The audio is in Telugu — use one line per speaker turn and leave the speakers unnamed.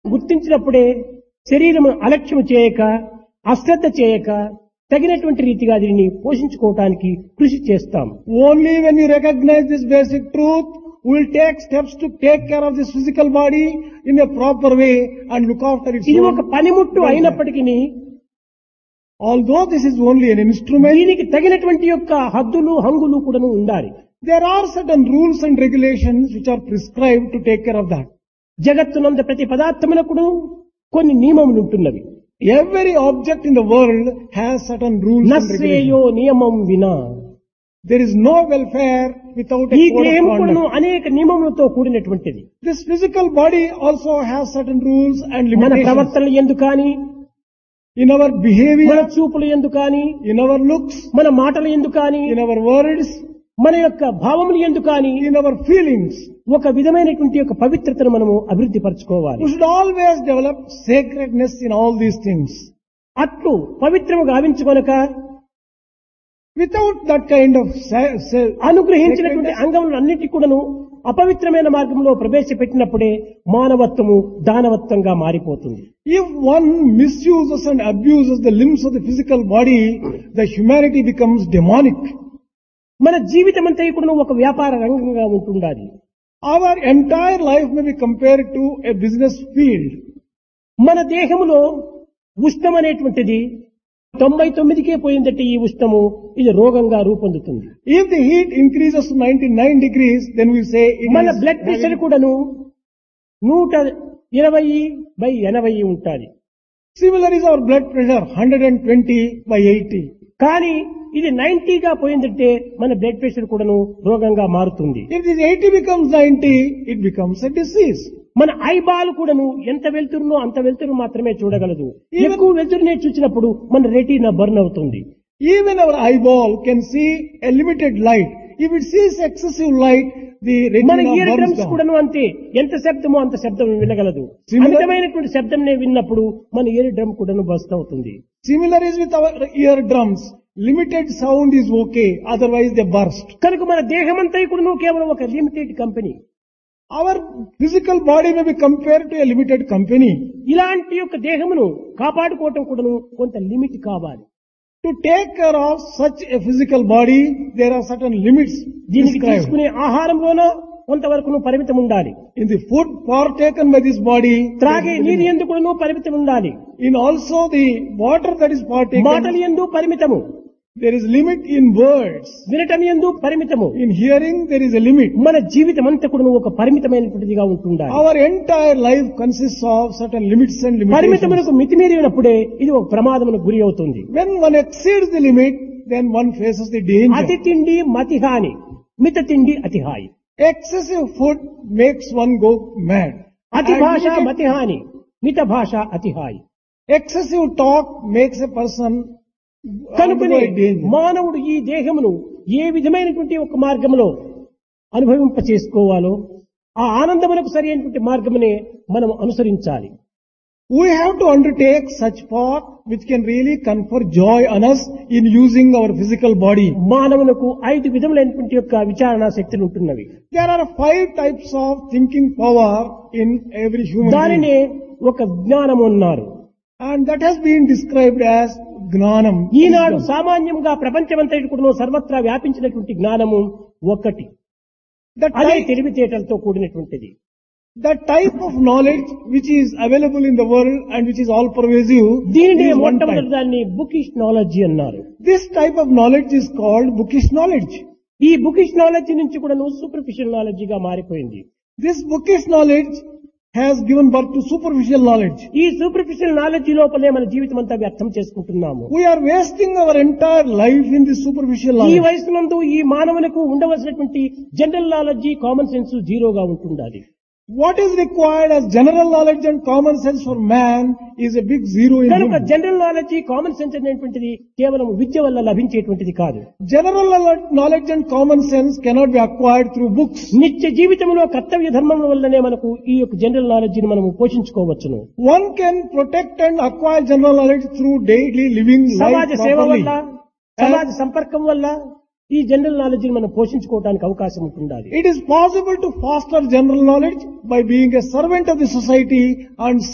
గుర్తించినప్పుడే శరీరము అలక్ష్యం చేయక అశ్రద్ధ చేయక తగినటువంటి రీతిగా దీనిని పోషించుకోవటానికి కృషి చేస్తాం
Only when you recognize this basic truth, we will take steps to take care of this physical body in a proper way and look after its
ఇది
own
ఒక పనిముట్టు
welfare.
అయినప్పటికీ
Although this is only an instrument,
దీనికి తగినటువంటి యొక్క హద్దులు హంగులు కూడా ఉండాలి
there are certain rules and regulations which are prescribed to take care of that.
జగత్తునంద ప్రతి పదార్థమునకును కొన్ని నియమములు ఉంటున్నవి
Every object in the world has certain rules and
నశ్రేయో
regulations.
నియమం వినా
There is no welfare without a
ఈ
code of
దేహం కూడాను
conduct.
అనేక నియమములతో కూడినటువంటిది
This physical body also has certain rules and
మన
limitations.
ప్రవర్తనలు ఎందు కానీ
In our
మన
behavior,
చూపులు ఎందు కానీ
in our looks,
మన మాటలు ఎందు కానీ
in our words,
మన యొక్క భావములు ఎందు కానీ
in our feelings.
ఒక విధమైనటువంటి యొక్క పవిత్రతను మనము అభివృద్ధి పరచుకోవాలి
We should always develop sacredness in all these things.
అట్లు పవిత్రము గావించుకొనక
Without that kind of sa- sa-
అనుగ్రహించినటువంటి
sacredness,
అంగములు అన్నిటి కూడాను అపవిత్రమైన మార్గంలో ప్రవేశపెట్టినప్పుడే మానవత్వము దానవత్వంగా మారిపోతుంది
if one misuses and abuses the limbs of the physical body, the humanity becomes demonic.
మన జీవితం అంతా కూడా ఒక వ్యాపార రంగంగా ఉంటుండాలి
Our entire life may be compared to a business field.
మన దేహములో ఉష్ణం అనేటువంటిది తొంభై తొమ్మిదికే పోయిందంటే ఈ ఉష్ణము ఇది రోగంగా రూపొందుతుంది
If the heat increases to 99 degrees, then we say it
మన
is
బ్లడ్ ప్రెషర్
having-
కూడాను నూట ఇరవై బై ఎనభై ఉంటుంది
Similar is our blood pressure, 120 by 80.
కానీ ఇది నైన్టీగా పోయిందంటే మన బ్లడ్ ప్రెషర్ కూడాను రోగంగా మారుతుంది
If this 80 becomes 90, it becomes a disease.
మన ఐబాల్ కూడాను ఎంత వెళ్తురునో అంత వెళ్తురు మాత్రమే చూడగలదు
Even-
ఎక్కువ వెళ్తురునే చూసినప్పుడు మన రెటీనా బర్న్ అవుతుంది
Even our eyeball can see a limited light. If it sees excessive light, the
మన
retina
ear
burns
drums
down.
కూడాను అంతే ఎంత శబ్దమో అంత శబ్దం వినగలదు
Similar-
అమితమైనటువంటి శబ్దంనే విన్నప్పుడు మన ఇయర్ డ్రమ్ కూడాను బస్ట్ అవుతుంది
Similar is with our eardrums. Limited sound is okay, otherwise they burst.
కనుక మన దేహమంతా కూడాను కేవలం ఒక limited company
Our physical body may be compared to a limited company.
ఇలాంటి యొక్క దేహమును కాపాడుకోవటం కూడాను కొంత లిమిట్ కావాలి
To take care of such a physical body, there are certain limits
దీనికి
prescribed.
తీసుకునే ఆహారంలోన కొంతవరకు పరిమితం ఉండాలి
In the food partaken by this body,
త్రాగే
there is a
నీరు
limit.
ఎందుకు పరిమితం ఉండాలి
in also the water that is
మాటలు
partaken,
ఎందు పరిమితము
there is limit in words.
వినటం ఎందు పరిమితము
In hearing, there is a limit.
మన జీవితం అంతా కూడా ఒక పరిమితమైనటువంటిదిగా ఉంటుండాలి
Our entire life consists of certain limits and limitations.
పరిమితములకు మితిమీరినప్పుడే ఇది ఒక ప్రమాదమునకు గురి అవుతుంది
When one exceeds the limit, then one faces the
అతి
danger.
తిండి మతిహాని మిత తిండి అతిహాయి
Excessive food makes one go mad.
అతి
And
భాష
limited-
మతిహాని మిత భాష అతిహాయి
excessive talk makes a person
కనుకనే
undergo a danger.
మానవుడు ఈ దేహమును ఏ విధమైనటువంటి ఒక మార్గంలో అనుభవింప చేసుకోవాలో ఆ ఆనందమునకు సరి అయినటువంటి మార్గమునే మనం అనుసరించాలి
We have to undertake such path which can really confer joy on us in using our physical body.
మానవునకు ఐదు విధములైనటువంటి యొక్క విచారణ శక్తులు ఉంటున్నవి
There are five types of thinking power in every human being.
దానినే ఒక జ్ఞానం అన్నారు
And that has been described as gnanam.
Eenadu
wisdom.
సామాన్యంగా ప్రపంచమంతటి కూడా సర్వత్రా వ్యాపించినటువంటి జ్ఞానము ఒక్కటి
The
అదే
type,
తెలివితేటలతో కూడినటువంటిది
the type of knowledge which is available in the world and which is all pervasive
దీనిని
is one
మొట్టమొదటి
type.
దాన్ని బుకిష్ నాలెడ్జీ అన్నారు
This type of knowledge is called bookish knowledge.
ఈ బుకిష్ నాలెడ్జీ నుంచి కూడా సూపర్ఫిషియల్ నాలెడ్జీగా మారిపోయింది
This bookish knowledge has given birth to superficial knowledge.
ఈ సూపర్ఫిషియల్ నాలెడ్జీ లోపలే మన జీవితం అంతా వ్యర్థం చేసుకుంటున్నాము
We are wasting our entire life in this superficial
ఈ
knowledge.
వయసునందు ఈ మానవులకు ఉండవలసినటువంటి జనరల్ నాలెడ్జీ కామన్ సెన్స్ జీరోగా ఉంటుండాలి
What is required as general knowledge and common sense for man is a big zero in
కనుక
him.
General knowledge common sense అనేటువంటిది కేవలం విద్య వల్ల లభించేటువంటిది కాదు
General knowledge and common sense cannot be acquired through books.
నిత్య జీవితంలో కర్తవ్య ధర్మం వల్లనే మనకు ఈ యొక్క జనరల్ నాలెడ్జిని మనము పోషించుకోవచ్చును
One can protect and acquire general knowledge through daily living
సమాజ
life
సేవ
properly.
వల్ల సమాజ సంపర్కం వల్ల ఈ జనరల్ నాలెడ్జిని మనం పోషించుకోవడానికి అవకాశం ఉంటుండాలి
It is possible to foster general knowledge by being a servant of the society and